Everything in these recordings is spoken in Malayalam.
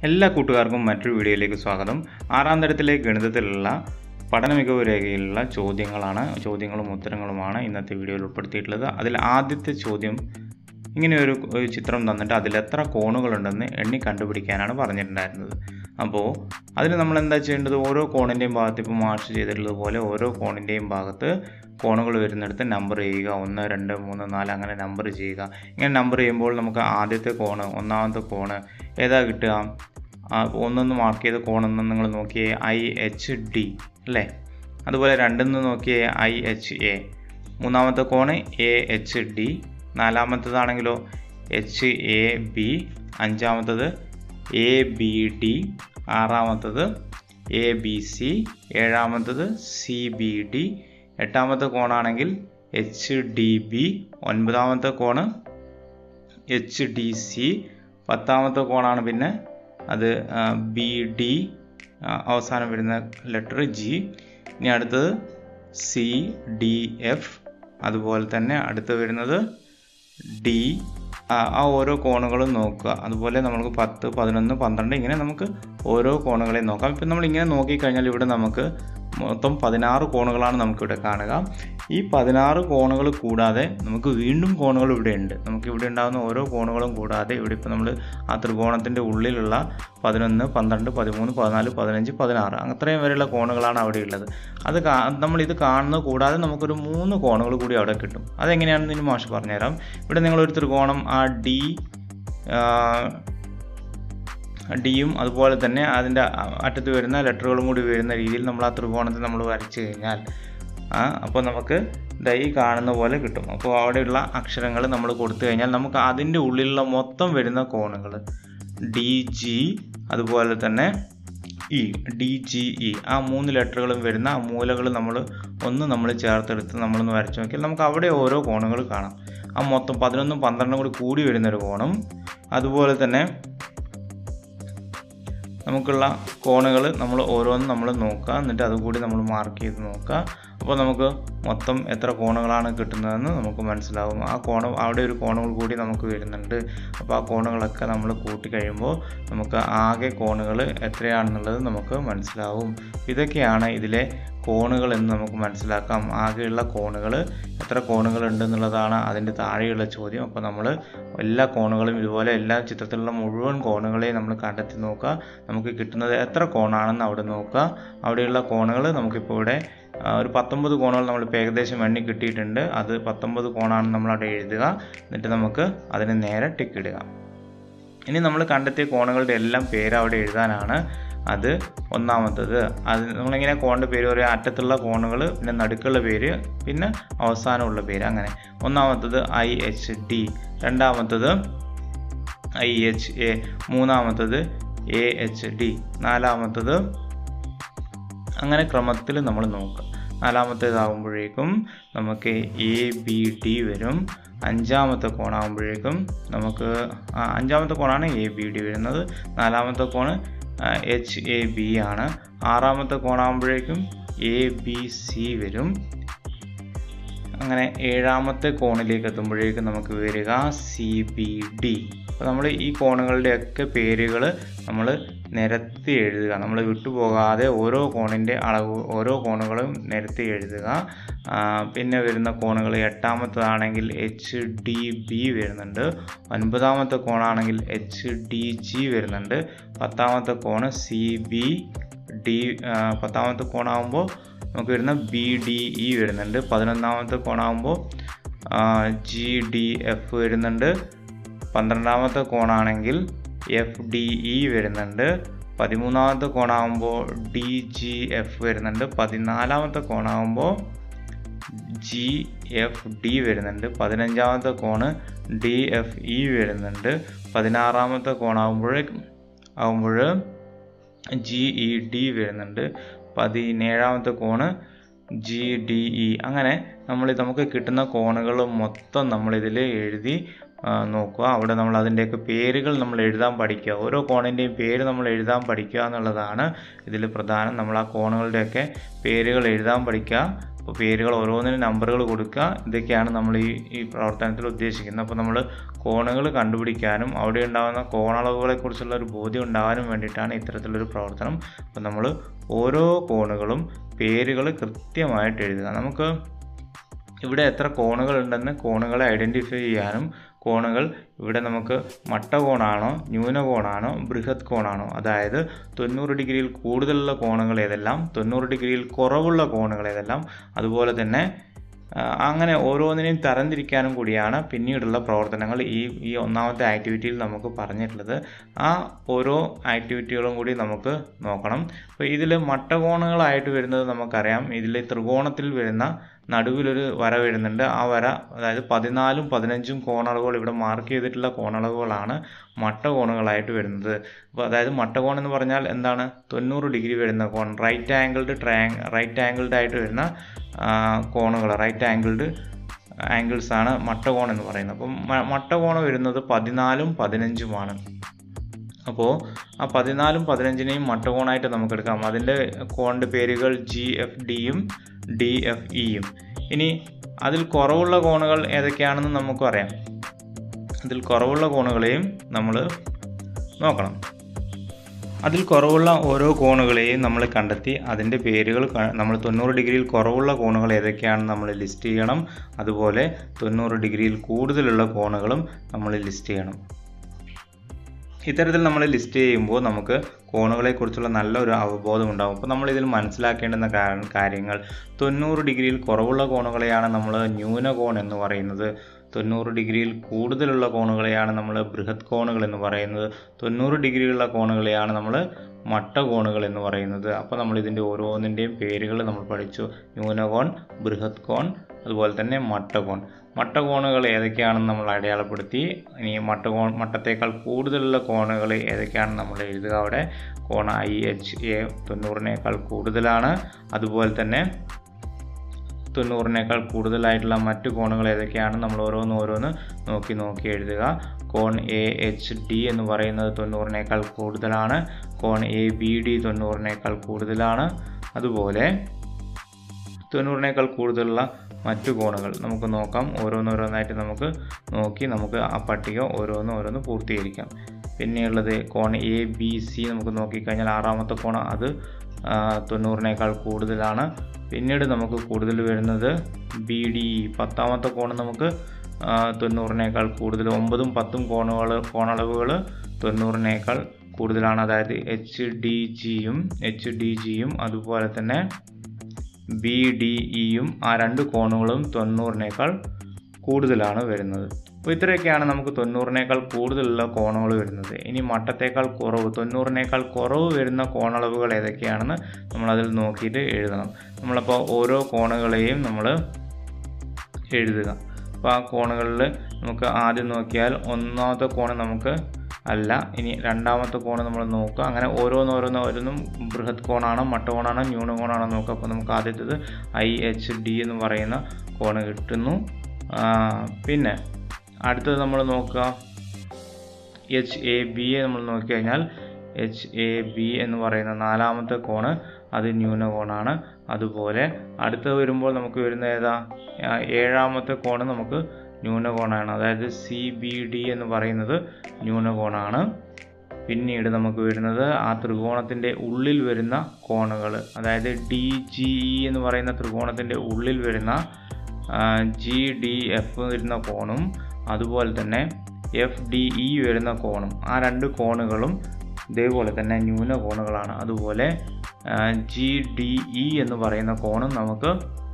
എല്ലാ കൂട്ടുകാർക്കും മറ്റൊരു വീഡിയോയിലേക്ക് സ്വാഗതം ആറാം തരത്തിലെ ഗണിതത്തിലുള്ള പഠന മികവ് രേഖയിലുള്ള ചോദ്യങ്ങളാണ് ചോദ്യങ്ങളും ഉത്തരങ്ങളുമാണ് ഇന്നത്തെ വീഡിയോയിൽ ഉൾപ്പെടുത്തിയിട്ടുള്ളത് അതിൽ ആദ്യത്തെ ചോദ്യം ഇങ്ങനെ ഒരു ഒരു ചിത്രം തന്നിട്ട് അതിൽ എത്ര കോണുകളുണ്ടെന്ന് എണ്ണി കണ്ടുപിടിക്കാനാണ് പറഞ്ഞിട്ടുണ്ടായിരുന്നത് അപ്പോൾ അതിന് നമ്മൾ എന്താ ചെയ്യേണ്ടത് ഓരോ കോണിൻ്റെയും ഭാഗത്ത് ഇപ്പോൾ മാർച്ച് ചെയ്തിട്ടുള്ളത് പോലെ ഓരോ കോണിൻ്റെയും ഭാഗത്ത് കോണുകൾ വരുന്നിടത്ത് നമ്പർ ചെയ്യുക ഒന്ന് രണ്ട് മൂന്ന് നാല് അങ്ങനെ നമ്പർ ചെയ്യുക ഇങ്ങനെ നമ്പർ ചെയ്യുമ്പോൾ നമുക്ക് ആദ്യത്തെ കോണ് ഒന്നാമത്തെ കോണ് ഏതാ കിട്ടുക ആ ഒന്നൊന്ന് മാർക്ക് ചെയ്ത കോണെന്ന് നിങ്ങൾ നോക്കിയേ ഐ എച്ച് ഡി അല്ലേ അതുപോലെ രണ്ടെന്ന് നോക്കിയേ ഐ എച്ച് എ മൂന്നാമത്തെ കോണ് എ എച്ച് ഡി നാലാമത്തതാണെങ്കിലോ എച്ച് എ ബി അഞ്ചാമത്തത് എ ബി ഡി ആറാമത്തത് എ ബി സി ഏഴാമത്തത് സി ബി ഡി എട്ടാമത്തെ കോണാണെങ്കിൽ എച്ച് ഡി ബി ഒൻപതാമത്തെ കോണ് എച്ച് ഡി സി പത്താമത്തെ കോണാണ് പിന്നെ അത് ബി ഡി അവസാനം വരുന്ന ലെറ്റർ ജി ഇനി അടുത്തത് സി ഡി എഫ് അതുപോലെ തന്നെ അടുത്ത് വരുന്നത് ഡി ആ ഓരോ കോണുകളും നോക്കുക അതുപോലെ നമുക്ക് പത്ത് പതിനൊന്ന് പന്ത്രണ്ട് ഇങ്ങനെ നമുക്ക് ഓരോ കോണുകളെയും നോക്കാം ഇപ്പം നമ്മൾ ഇങ്ങനെ നോക്കിക്കഴിഞ്ഞാൽ ഇവിടെ നമുക്ക് മൊത്തം പതിനാറ് കോണുകളാണ് നമുക്കിവിടെ കാണുക ഈ പതിനാറ് കോണുകൾ കൂടാതെ നമുക്ക് വീണ്ടും കോണുകൾ ഇവിടെ ഉണ്ട് നമുക്ക് ഇവിടെ ഉണ്ടാകുന്ന ഓരോ കോണുകളും കൂടാതെ ഇവിടെ ഇപ്പോൾ നമ്മൾ ആ ത്രികോണത്തിൻ്റെ ഉള്ളിലുള്ള പതിനൊന്ന് പന്ത്രണ്ട് പതിമൂന്ന് പതിനാല് പതിനഞ്ച് പതിനാറ് അത്രയും വരെയുള്ള കോണുകളാണ് അവിടെ ഉള്ളത് അത് നമ്മൾ ഇത് കാണുന്നത് കൂടാതെ നമുക്കൊരു മൂന്ന് കോണുകൾ കൂടി അവിടെ കിട്ടും അതെങ്ങനെയാണെന്ന് ഇനി മാഷ് പറഞ്ഞുതരാം ഇവിടെ നിങ്ങളൊരു ത്രികോണം ആ ഡി ഡിയും അതുപോലെ തന്നെ അതിൻ്റെ അറ്റത്ത് വരുന്ന ലെറ്ററുകളും കൂടി വരുന്ന രീതിയിൽ നമ്മൾ ആ ത്രികോണത്തെ നമ്മൾ വരച്ചു കഴിഞ്ഞാൽ അപ്പോൾ നമുക്ക് ഈ കാണുന്ന പോലെ കിട്ടും അപ്പോൾ അവിടെയുള്ള അക്ഷരങ്ങൾ നമ്മൾ കൊടുത്തു കഴിഞ്ഞാൽ നമുക്ക് അതിൻ്റെ ഉള്ളിലുള്ള മൊത്തം വരുന്ന കോണുകൾ ഡി ജി അതുപോലെ തന്നെ ഇ ഡി ജി ഇ ആ മൂന്ന് ലെറ്ററുകളും വരുന്ന ആ മൂലകൾ നമ്മൾ ഒന്ന് നമ്മൾ ചേർത്തെടുത്ത് നമ്മളൊന്ന് വരച്ചു നോക്കിയാൽ നമുക്ക് അവിടെ ഓരോ കോണുകൾ കാണാം ആ മൊത്തം പതിനൊന്നും പന്ത്രണ്ടും കൂടി കൂടി വരുന്നൊരു കോണും അതുപോലെ തന്നെ നമുക്കുള്ള കോണുകൾ നമ്മൾ ഓരോന്നും നമ്മൾ നോക്കുക എന്നിട്ട് അതുകൂടി നമ്മൾ മാർക്ക് ചെയ്ത് നോക്കുക അപ്പോൾ നമുക്ക് മൊത്തം എത്ര കോണുകളാണ് കിട്ടുന്നതെന്ന് നമുക്ക് മനസ്സിലാവും ആ കോണം അവിടെ ഒരു കോണുകൾ കൂടി നമുക്ക് വരുന്നുണ്ട് അപ്പോൾ ആ കോണുകളൊക്കെ നമ്മൾ കൂട്ടി കഴിയുമ്പോൾ നമുക്ക് ആകെ കോണുകൾ എത്രയാണെന്നുള്ളത് നമുക്ക് മനസ്സിലാവും ഇതൊക്കെയാണ് ഇതിലെ കോണുകൾ എന്ന് നമുക്ക് മനസ്സിലാക്കാം ആകെയുള്ള കോണുകൾ എത്ര കോണുകൾ ഉണ്ടെന്നുള്ളതാണ് അതിൻ്റെ താഴെയുള്ള ചോദ്യം അപ്പോൾ നമ്മൾ എല്ലാ കോണുകളും ഇതുപോലെ എല്ലാ ചിത്രത്തിലുള്ള മുഴുവൻ കോണുകളെയും നമ്മൾ കണ്ടെത്തി നോക്കുക നമുക്ക് കിട്ടുന്നത് എത്ര കോണാണെന്ന് അവിടെ നോക്കുക അവിടെയുള്ള കോണുകൾ നമുക്കിപ്പോൾ ഇവിടെ ഒരു പത്തൊമ്പത് കോണുകൾ നമ്മളിപ്പോൾ ഏകദേശം എണ്ണി കിട്ടിയിട്ടുണ്ട് അത് പത്തൊമ്പത് കോണാണെന്ന് നമ്മൾ അവിടെ എഴുതുക എന്നിട്ട് നമുക്ക് അതിന് നേരെ ടിക്ക് ഇടുക ഇനി നമ്മൾ കണ്ടെത്തിയ കോണുകളുടെ എല്ലാം പേര് അവിടെ എഴുതാനാണ് അത് ഒന്നാമത്തത് അത് നമ്മളിങ്ങനെ കോണിൻ്റെ പേര് ഒരു അറ്റത്തുള്ള കോണുകൾ പിന്നെ നടുക്കുള്ള പേര് പിന്നെ അവസാനമുള്ള പേര് അങ്ങനെ ഒന്നാമത്തത് ഐ എച്ച് ഡി രണ്ടാമത്തത് ഐ എച്ച് എ മൂന്നാമത്തത് എ എച്ച് ഡി നാലാമത്തത് അങ്ങനെ ക്രമത്തിൽ നമ്മൾ നോക്കുക നാലാമത്തേതാകുമ്പോഴേക്കും നമുക്ക് എ ബി ഡി വരും അഞ്ചാമത്തെ കോണാകുമ്പോഴേക്കും നമുക്ക് അഞ്ചാമത്തെ കോണാണ് എ ബി ഡി വരുന്നത് നാലാമത്തെ കോണ് എച്ച് എ ബി ആണ് ആറാമത്തെ കോണാകുമ്പോഴേക്കും എ ബി സി വരും അങ്ങനെ ഏഴാമത്തെ കോണിലേക്ക് എത്തുമ്പോഴേക്കും നമുക്ക് വരിക സി ബി ഡി അപ്പോൾ നമ്മൾ ഈ കോണുകളുടെയൊക്കെ പേരുകൾ നമ്മൾ നിരത്തി എഴുതുക നമ്മൾ വിട്ടുപോകാതെ ഓരോ കോണിൻ്റെ അളവ് ഓരോ കോണുകളും നിരത്തി എഴുതുക പിന്നെ വരുന്ന കോണുകൾ എട്ടാമത്തതാണെങ്കിൽ എച്ച് ഡി ബി വരുന്നുണ്ട് ഒൻപതാമത്തെ കോണാണെങ്കിൽ എച്ച് ഡി ജി വരുന്നുണ്ട് പത്താമത്തെ കോണ് സി ബി ഡി പത്താമത്തെ കോണാകുമ്പോൾ നമുക്ക് വരുന്ന ബി ഡി ഇ വരുന്നുണ്ട് പതിനൊന്നാമത്തെ കോണാകുമ്പോൾ ജി ഡി എഫ് വരുന്നുണ്ട് പന്ത്രണ്ടാമത്തെ കോണാണെങ്കിൽ എഫ് ഡി ഇ വരുന്നുണ്ട് പതിമൂന്നാമത്തെ കോണാകുമ്പോൾ ഡി ജി എഫ് വരുന്നുണ്ട് പതിനാലാമത്തെ കോണാകുമ്പോൾ ജി എഫ് ഡി വരുന്നുണ്ട് പതിനഞ്ചാമത്തെ കോണ് ഡി എഫ് ഇ വരുന്നുണ്ട് പതിനാറാമത്തെ കോണാകുമ്പോഴേക്കും ആകുമ്പോൾ ജി ഇ ഡി വരുന്നുണ്ട് പതിനേഴാമത്തെ കോണ് ജി ഡി ഇ അങ്ങനെ നമ്മൾ നമുക്ക് കിട്ടുന്ന കോണുകൾ മൊത്തം നമ്മളിതിൽ എഴുതി നോക്കുക അവിടെ നമ്മൾ അതിൻ്റെയൊക്കെ പേരുകൾ നമ്മൾ എഴുതാൻ പഠിക്കുക ഓരോ കോണിൻ്റെയും പേര് നമ്മൾ എഴുതാൻ പഠിക്കുക എന്നുള്ളതാണ് ഇതിൽ പ്രധാനം നമ്മൾ ആ കോണുകളുടെയൊക്കെ പേരുകൾ എഴുതാൻ പഠിക്കുക അപ്പോൾ പേരുകൾ ഓരോന്നിനും നമ്പറുകൾ കൊടുക്കുക ഇതൊക്കെയാണ് നമ്മൾ ഈ ഈ പ്രവർത്തനത്തിൽ ഉദ്ദേശിക്കുന്നത് അപ്പോൾ നമ്മൾ കോണുകൾ കണ്ടുപിടിക്കാനും അവിടെ ഉണ്ടാകുന്ന കോണളവുകളെക്കുറിച്ചുള്ള ഒരു ബോധ്യം ഉണ്ടാകാനും വേണ്ടിയിട്ടാണ് ഇത്തരത്തിലൊരു പ്രവർത്തനം അപ്പോൾ നമ്മൾ ഓരോ കോണുകളും പേരുകൾ കൃത്യമായിട്ട് എഴുതുക നമുക്ക് ഇവിടെ എത്ര കോണുകൾ ഉണ്ടെന്ന് കോണുകളെ ഐഡൻറ്റിഫൈ ചെയ്യാനും കോണുകൾ ഇവിടെ നമുക്ക് മട്ടകോണാണോ ന്യൂനകോണാണോ ബൃഹത് കോണാണോ അതായത് തൊണ്ണൂറ് ഡിഗ്രിയിൽ കൂടുതലുള്ള കോണുകൾ ഏതെല്ലാം തൊണ്ണൂറ് ഡിഗ്രിയിൽ കുറവുള്ള കോണുകൾ ഏതെല്ലാം അതുപോലെ തന്നെ ആ, അങ്ങനെ ഓരോന്നിനെയും തരംതിരിക്കാനും കൂടിയാണ് പിന്നീടുള്ള പ്രവർത്തനങ്ങൾ ഈ ഈ ഒന്നാമത്തെ ആക്ടിവിറ്റിയിൽ നമുക്ക് പറഞ്ഞിട്ടുള്ളത് ആ ഓരോ ആക്ടിവിറ്റികളും കൂടി നമുക്ക് നോക്കണം അപ്പോൾ ഇതിൽ മട്ടകോണുകളായിട്ട് വരുന്നത് നമുക്കറിയാം ഇതിൽ ത്രികോണത്തിൽ വരുന്ന നടുവിലൊരു വര വരുന്നുണ്ട് ആ വര അതായത് പതിനാലും പതിനഞ്ചും കോണളവുകൾ ഇവിടെ മാർക്ക് ചെയ്തിട്ടുള്ള കോണളവുകളാണ് മട്ടകോണുകളായിട്ട് വരുന്നത് അപ്പോൾ അതായത് മട്ടകോൺ എന്ന് പറഞ്ഞാൽ എന്താണ് തൊണ്ണൂറ് ഡിഗ്രി വരുന്ന കോൺ right angled triangle right angled ആയിട്ട് വരുന്ന കോണുകൾ റൈറ്റ് ആംഗിൾഡ് ആംഗിൾസ് ആണ് മട്ടകോൺ എന്ന് പറയുന്നത് അപ്പം മ- മട്ടകോൺ വരുന്നത് പതിനാലും പതിനഞ്ചുമാണ് അപ്പോൾ ആ പതിനാലും പതിനഞ്ചിനെയും മട്ടകോണായിട്ട് നമുക്ക് എടുക്കാം അതിൻ്റെ കോണിൻ്റെ പേരുകൾ ജി എഫ് ഡിയും ഡി എഫ് ഇയും ഇനി അതിൽ കുറവുള്ള കോണുകൾ ഏതൊക്കെയാണെന്ന് നമുക്കും അറിയാം അതിൽ കുറവുള്ള കോണുകളെയും നമ്മൾ നോക്കണം അതിൽ കുറവുള്ള ഓരോ കോണുകളെയും നമ്മൾ കണ്ടെത്തി അതിൻ്റെ പേരുകൾ ക- നമ്മൾ തൊണ്ണൂറ് ഡിഗ്രിയിൽ കുറവുള്ള കോണുകൾ ഏതൊക്കെയാണെന്ന് നമ്മൾ ലിസ്റ്റ് ചെയ്യണം അതുപോലെ തൊണ്ണൂറ് ഡിഗ്രിയിൽ കൂടുതലുള്ള കോണുകളും നമ്മൾ ലിസ്റ്റ് ചെയ്യണം ഇത്തരത്തിൽ നമ്മൾ ലിസ്റ്റ് ചെയ്യുമ്പോൾ നമുക്ക് കോണുകളെക്കുറിച്ചുള്ള നല്ലൊരു അവബോധം ഉണ്ടാകും അപ്പോൾ നമ്മൾ ഇതിൽ മനസ്സിലാക്കേണ്ടുന്ന കാര- കാര്യങ്ങൾ തൊണ്ണൂറ് ഡിഗ്രിയിൽ കുറവുള്ള കോണുകളെയാണ് നമ്മൾ ന്യൂനകോൺ എന്ന് പറയുന്നത് തൊണ്ണൂറ് ഡിഗ്രിയിൽ കൂടുതലുള്ള കോണുകളെയാണ് നമ്മൾ ബൃഹത് കോണുകൾ എന്ന് പറയുന്നത് തൊണ്ണൂറ് ഡിഗ്രിയുള്ള കോണുകളെയാണ് നമ്മൾ മട്ടകോണുകൾ എന്ന് പറയുന്നത് അപ്പോൾ നമ്മൾ ഇതിൻ്റെ ഓരോന്നിൻ്റെയും പേരുകൾ നമ്മൾ പഠിച്ചു ന്യൂനകോൺ ബൃഹത് കോൺ അതുപോലെ തന്നെ മട്ടകോൺ മട്ടകോണുകൾ ഏതൊക്കെയാണെന്ന് നമ്മൾ അടയാളപ്പെടുത്തി ഇനി മട്ടകോൺ മട്ടത്തേക്കാൾ കൂടുതലുള്ള കോണുകൾ ഏതൊക്കെയാണെന്ന് നമ്മൾ എഴുതുക അവിടെ കോൺ ഐ എച്ച് എ തൊണ്ണൂറിനേക്കാൾ കൂടുതലാണ് അതുപോലെ തന്നെ തൊണ്ണൂറിനേക്കാൾ കൂടുതലായിട്ടുള്ള മറ്റു കോണുകൾ ഏതൊക്കെയാണ് നമ്മൾ ഓരോന്ന് ഓരോന്ന് നോക്കി നോക്കി എഴുതുക കോൺ എ എച്ച് ഡി എന്ന് പറയുന്നത് തൊണ്ണൂറിനേക്കാൾ കൂടുതലാണ് കോൺ എ ബി ഡി തൊണ്ണൂറിനേക്കാൾ കൂടുതലാണ് അതുപോലെ തൊണ്ണൂറിനേക്കാൾ കൂടുതലുള്ള മറ്റു കോണുകൾ നമുക്ക് നോക്കാം ഓരോന്നോരോന്നായിട്ട് നമുക്ക് നോക്കി നമുക്ക് ആ പട്ടിക ഓരോന്ന് ഓരോന്ന് പൂർത്തീകരിക്കാം പിന്നെയുള്ളത് കോൺ എ ബി സി നമുക്ക് നോക്കിക്കഴിഞ്ഞാൽ ആറാമത്തെ കോൺ അത് ആ, തൊണ്ണൂറിനേക്കാൾ കൂടുതലാണ് പിന്നീട് നമുക്ക് കൂടുതൽ വരുന്നത് ബി ഡി പത്താമത്തെ കോൺ നമുക്ക് ആ, തൊണ്ണൂറിനേക്കാൾ കൂടുതൽ ഒമ്പതും പത്തും കോണുകൾ കോണളവുകൾ തൊണ്ണൂറിനേക്കാൾ കൂടുതലാണ് അതായത് എച്ച് ഡി ജിയും എച്ച് ഡി ജിയും അതുപോലെ തന്നെ ബി ഡി ഇയും ആ രണ്ട് കോണുകളും തൊണ്ണൂറിനേക്കാൾ കൂടുതലാണ് വരുന്നത് അപ്പോൾ ഇത്രയൊക്കെയാണ് നമുക്ക് തൊണ്ണൂറിനേക്കാൾ കൂടുതലുള്ള കോണുകൾ വരുന്നത് ഇനി മട്ടത്തേക്കാൾ കുറവ് തൊണ്ണൂറിനേക്കാൾ കുറവ് വരുന്ന കോണളവുകൾ ഏതൊക്കെയാണെന്ന് നമ്മളതിൽ നോക്കിയിട്ട് എഴുതണം നമ്മളപ്പോൾ ഓരോ കോണുകളെയും നമ്മൾ എഴുതുക അപ്പോൾ ആ കോണുകളിൽ നമുക്ക് ആദ്യം നോക്കിയാൽ ഒന്നാമത്തെ കോണ് നമുക്ക് അല്ല ഇനി രണ്ടാമത്തെ കോണ് നമ്മൾ നോക്കുക അങ്ങനെ ഓരോന്നോരോന്ന് ഓരോന്നും ബൃഹത് കോണാണോ മട്ടകോണാണോ ന്യൂനകോണാണോ നോക്കുക അപ്പോൾ നമുക്ക് ആദ്യത്തേത് ഐ എച്ച് ഡി എന്ന് പറയുന്ന കോണ് കിട്ടുന്നു ആ, പിന്നെ അടുത്തത് നമ്മൾ നോക്കുക എച്ച് എ ബി എ നമ്മൾ നോക്കിക്കഴിഞ്ഞാൽ എച്ച് എ ബി എന്ന് പറയുന്ന നാലാമത്തെ കോണ് അത് ന്യൂനകോണാണ് അതുപോലെ അടുത്തത് വരുമ്പോൾ നമുക്ക് വരുന്ന ഏതാ ആ, ഏഴാമത്തെ കോണ് നമുക്ക് ന്യൂനകോണാണ് അതായത് സി ബി ഡി എന്ന് പറയുന്നത് ന്യൂനകോണാണ് പിന്നീട് നമുക്ക് വരുന്നത് ആ ത്രികോണത്തിൻ്റെ ഉള്ളിൽ വരുന്ന കോണുകൾ അതായത് ഡി ജി ഇ എന്ന് പറയുന്ന ത്രികോണത്തിൻ്റെ ഉള്ളിൽ വരുന്ന ജി ഡി എഫ് വരുന്ന കോണും അതുപോലെ തന്നെ എഫ് ഡി ഇ വരുന്ന കോണും ആ രണ്ട് കോണുകളും ഇതേപോലെ തന്നെ ന്യൂന കോണുകളാണ് അതുപോലെ ജി ഡി ഇ എന്ന് പറയുന്ന കോണും നമുക്ക്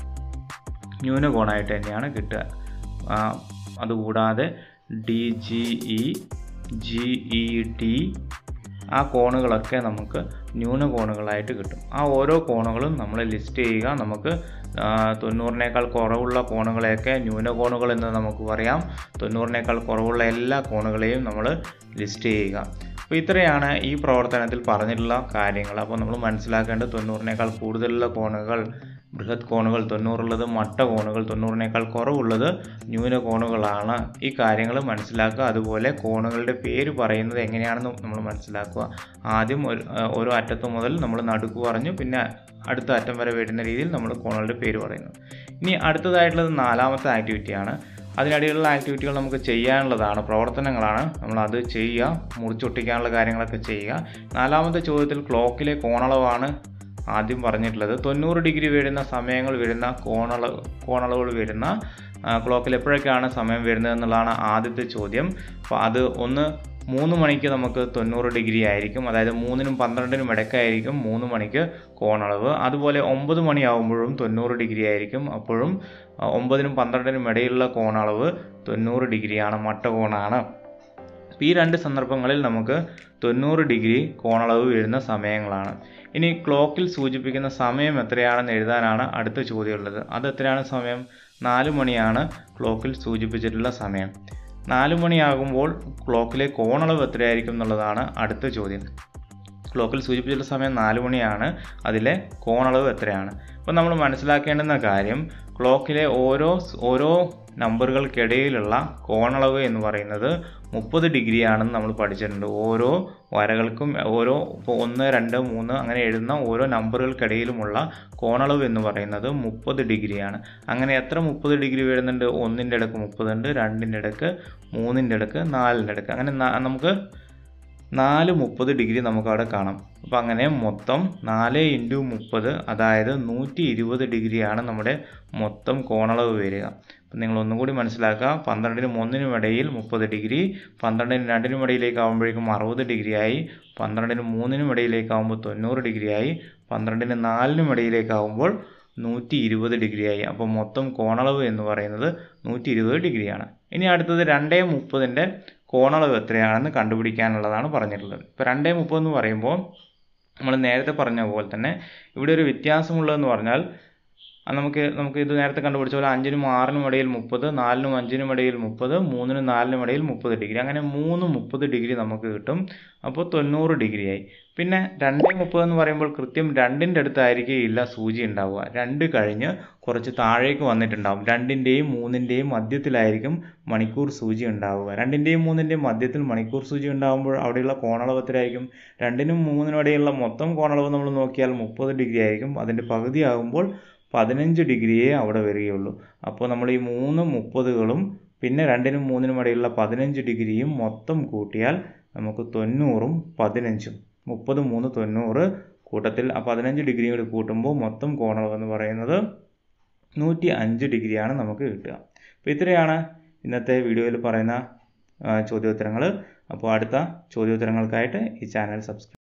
ന്യൂന കോണായിട്ട് തന്നെയാണ് കിട്ടുക ആ, അതുകൂടാതെ D G E G E D ആ കോണുകളൊക്കെ നമുക്ക് ന്യൂന കോണുകളായിട്ട് കിട്ടും ആ ഓരോ കോണുകളും നമ്മൾ ലിസ്റ്റ് ചെയ്യുക നമുക്ക് ആ, തൊണ്ണൂറിനേക്കാൾ കുറവുള്ള കോണുകളെയൊക്കെ ന്യൂന കോണുകൾ എന്ന് നമുക്ക് പറയാം തൊണ്ണൂറിനേക്കാൾ കുറവുള്ള എല്ലാ കോണുകളെയും നമ്മൾ ലിസ്റ്റ് ചെയ്യുക അപ്പോൾ ഇത്രയാണ് ഈ പ്രവർത്തനത്തിൽ പറഞ്ഞിട്ടുള്ള കാര്യങ്ങൾ അപ്പോൾ നമ്മൾ മനസ്സിലാക്കേണ്ടത് തൊണ്ണൂറിനേക്കാൾ കൂടുതലുള്ള കോണുകൾ ബൃഹത് കോണുകൾ തൊണ്ണൂറുള്ളത് മട്ട കോണുകൾ തൊണ്ണൂറിനേക്കാൾ കുറവുള്ളത് ന്യൂന കോണുകളാണ് ഈ കാര്യങ്ങൾ മനസ്സിലാക്കുക അതുപോലെ കോണുകളുടെ പേര് പറയുന്നത് എങ്ങനെയാണെന്ന് നമ്മൾ മനസ്സിലാക്കുക ആദ്യം ഒരു ഓരോ അറ്റത്ത് മുതൽ നമ്മൾ നടുക്ക് പറഞ്ഞു പിന്നെ അടുത്ത അറ്റം വരെ വരുന്ന രീതിയിൽ നമ്മൾ കോണുകളുടെ പേര് പറയുന്നു ഇനി അടുത്തതായിട്ടുള്ളത് നാലാമത്തെ ആക്ടിവിറ്റിയാണ് അതിനിടയിലുള്ള ആക്ടിവിറ്റികൾ നമുക്ക് ചെയ്യാനുള്ളതാണ് പ്രവർത്തനങ്ങളാണ് നമ്മൾ അത് ചെയ്യുക മുറിച്ചൊട്ടിക്കാനുള്ള കാര്യങ്ങളൊക്കെ ചെയ്യുക നാലാമത്തെ ചോദ്യത്തിൽ ക്ലോക്കിലെ കോണളവാണ് ആദ്യം പറഞ്ഞിട്ടുള്ളത് തൊണ്ണൂറ് ഡിഗ്രി വരുന്ന സമയങ്ങൾ വരുന്ന കോണളവ് കോണളവുകൾ വരുന്ന ക്ലോക്കിൽ എപ്പോഴൊക്കെയാണ് സമയം വരുന്നത് എന്നുള്ളതാണ് ആദ്യത്തെ ചോദ്യം അപ്പോൾ അത് ഒന്ന് മൂന്ന് മണിക്ക് നമുക്ക് തൊണ്ണൂറ് ഡിഗ്രി ആയിരിക്കും അതായത് മൂന്നിനും പന്ത്രണ്ടിനും ഇടയ്ക്കായിരിക്കും മൂന്ന് മണിക്ക് കോണളവ് അതുപോലെ ഒമ്പത് മണിയാകുമ്പോഴും തൊണ്ണൂറ് ഡിഗ്രി ആയിരിക്കും അപ്പോഴും ഒമ്പതിനും പന്ത്രണ്ടിനും ഇടയിലുള്ള കോണളവ് തൊണ്ണൂറ് ഡിഗ്രിയാണ് മട്ടകോണാണ് അപ്പോൾ ഈ രണ്ട് സന്ദർഭങ്ങളിൽ നമുക്ക് തൊണ്ണൂറ് ഡിഗ്രി കോണളവ് വരുന്ന സമയങ്ങളാണ് ഇനി ക്ലോക്കിൽ സൂചിപ്പിക്കുന്ന സമയം എത്രയാണെന്ന് എഴുതാനാണ് അടുത്ത ചോദ്യമുള്ളത് അത് എത്രയാണ് സമയം നാല് മണിയാണ് ക്ലോക്കിൽ സൂചിപ്പിച്ചിട്ടുള്ള സമയം നാല് മണിയാകുമ്പോൾ ക്ലോക്കിലെ കോണളവ് എത്രയായിരിക്കും എന്നുള്ളതാണ് അടുത്ത ചോദ്യം ക്ലോക്കിൽ സൂചിപ്പിച്ചിട്ടുള്ള സമയം നാല് മണിയാണ് അതിലെ കോണളവ് എത്രയാണ് അപ്പോൾ നമ്മൾ മനസ്സിലാക്കേണ്ടുന്ന കാര്യം ക്ലോക്കിലെ ഓരോ ഓരോ നമ്പറുകൾക്കിടയിലുള്ള കോണളവ് എന്ന് പറയുന്നത് മുപ്പത് ഡിഗ്രി ആണെന്ന് നമ്മൾ പഠിച്ചിട്ടുണ്ട് ഓരോ വരകൾക്കും ഓരോ ഇപ്പോൾ ഒന്ന് രണ്ട് മൂന്ന് അങ്ങനെ എഴുതുന്ന ഓരോ നമ്പറുകൾക്കിടയിലുമുള്ള കോണളവ് എന്ന് പറയുന്നത് മുപ്പത് ഡിഗ്രിയാണ് അങ്ങനെ എത്ര മുപ്പത് ഡിഗ്രി വരുന്നുണ്ട് ഒന്നിൻ്റെ ഇടക്ക് മുപ്പതുണ്ട് രണ്ടിൻ്റെ ഇടക്ക് മൂന്നിൻ്റെ ഇടക്ക് നാലിൻ്റെ ഇടക്ക് അങ്ങനെ നമുക്ക് നാല് മുപ്പത് ഡിഗ്രി നമുക്ക് അവിടെ കാണാം അപ്പോൾ അങ്ങനെ മൊത്തം നാല് ഇൻറ്റു മുപ്പത് അതായത് നൂറ്റി ഇരുപത് ഡിഗ്രിയാണ് നമ്മുടെ മൊത്തം കോണളവ് വരിക അപ്പം നിങ്ങൾ ഒന്നും കൂടി മനസ്സിലാക്കുക പന്ത്രണ്ടിനും ഒന്നിനും ഇടയിൽ മുപ്പത് ഡിഗ്രി പന്ത്രണ്ടിനും രണ്ടിനും ഇടയിലേക്ക് ആകുമ്പോഴേക്കും അറുപത് ഡിഗ്രി ആയി പന്ത്രണ്ടിനും മൂന്നിനും ഇടയിലേക്ക് ആകുമ്പോൾ തൊണ്ണൂറ് ഡിഗ്രി ആയി പന്ത്രണ്ടിനും നാലിനും ഇടയിലേക്ക് ആകുമ്പോൾ നൂറ്റി ഇരുപത് ഡിഗ്രി ആയി അപ്പോൾ മൊത്തം കോണളവ് എന്ന് പറയുന്നത് നൂറ്റി ഇരുപത് ഡിഗ്രിയാണ് ഇനി അടുത്തത് രണ്ടേ മുപ്പതിൻ്റെ കോണളവ് എത്രയാണെന്ന് കണ്ടുപിടിക്കാനുള്ളതാണ് പറഞ്ഞിട്ടുള്ളത് ഇപ്പോൾ രണ്ടേ മുപ്പത് എന്ന് പറയുമ്പോൾ നമ്മൾ നേരത്തെ പറഞ്ഞ പോലെ തന്നെ ഇവിടെ ഒരു വ്യത്യാസമുള്ളതെന്ന് പറഞ്ഞാൽ നമുക്ക് നമുക്ക് ഇത് നേരത്തെ കണ്ടുപിടിച്ച പോലെ അഞ്ചിനും ആറിനും ഇടയിൽ മുപ്പത് നാലിനും അഞ്ചിനും ഇടയിൽ മുപ്പത് മൂന്നിനും നാലിനും ഇടയിൽ മുപ്പത് ഡിഗ്രി അങ്ങനെ മൂന്ന് മുപ്പത് ഡിഗ്രി നമുക്ക് കിട്ടും അപ്പോൾ തൊണ്ണൂറ് ഡിഗ്രി ആയി പിന്നെ രണ്ടേ മുപ്പത് എന്ന് പറയുമ്പോൾ കൃത്യം രണ്ടിൻ്റെ അടുത്തായിരിക്കില്ല സൂചി ഉണ്ടാവുക രണ്ട് കഴിഞ്ഞ് കുറച്ച് താഴേക്ക് വന്നിട്ടുണ്ടാവും രണ്ടിൻ്റെയും മൂന്നിൻ്റെയും മധ്യത്തിലായിരിക്കും മണിക്കൂർ സൂചി ഉണ്ടാവുക രണ്ടിൻ്റെയും മൂന്നിൻ്റെയും മധ്യത്തിൽ മണിക്കൂർ സൂചി ഉണ്ടാകുമ്പോൾ അവിടെയുള്ള കോണളവ് എത്രയായിരിക്കും രണ്ടിനും മൂന്നിനും ഇടയിലുള്ള മൊത്തം കോണളവ് നമ്മൾ നോക്കിയാൽ മുപ്പത് ഡിഗ്രി ആയിരിക്കും അതിൻ്റെ പകുതി ആകുമ്പോൾ പതിനഞ്ച് ഡിഗ്രിയേ അവിടെ വരികയുള്ളൂ അപ്പോൾ നമ്മൾ ഈ മൂന്ന് മുപ്പതുകളും പിന്നെ രണ്ടിനും മൂന്നിനും ഇടയിലുള്ള പതിനഞ്ച് ഡിഗ്രിയും മൊത്തം കൂട്ടിയാൽ നമുക്ക് തൊണ്ണൂറും പതിനഞ്ചും മുപ്പത് മൂന്ന് തൊണ്ണൂറ് കൂട്ടത്തിൽ ആ പതിനഞ്ച് ഡിഗ്രിയും കൂടി കൂട്ടുമ്പോൾ മൊത്തം കോണളവ് എന്ന് പറയുന്നത് നൂറ്റി അഞ്ച് ഡിഗ്രിയാണ് നമുക്ക് കിട്ടുക അപ്പോൾ ഇത്രയാണ് ഇന്നത്തെ വീഡിയോയിൽ പറയുന്ന ചോദ്യോത്തരങ്ങൾ അപ്പോൾ അടുത്ത ചോദ്യോത്തരങ്ങൾക്കായിട്ട് ഈ ചാനൽ സബ്സ്ക്രൈബ്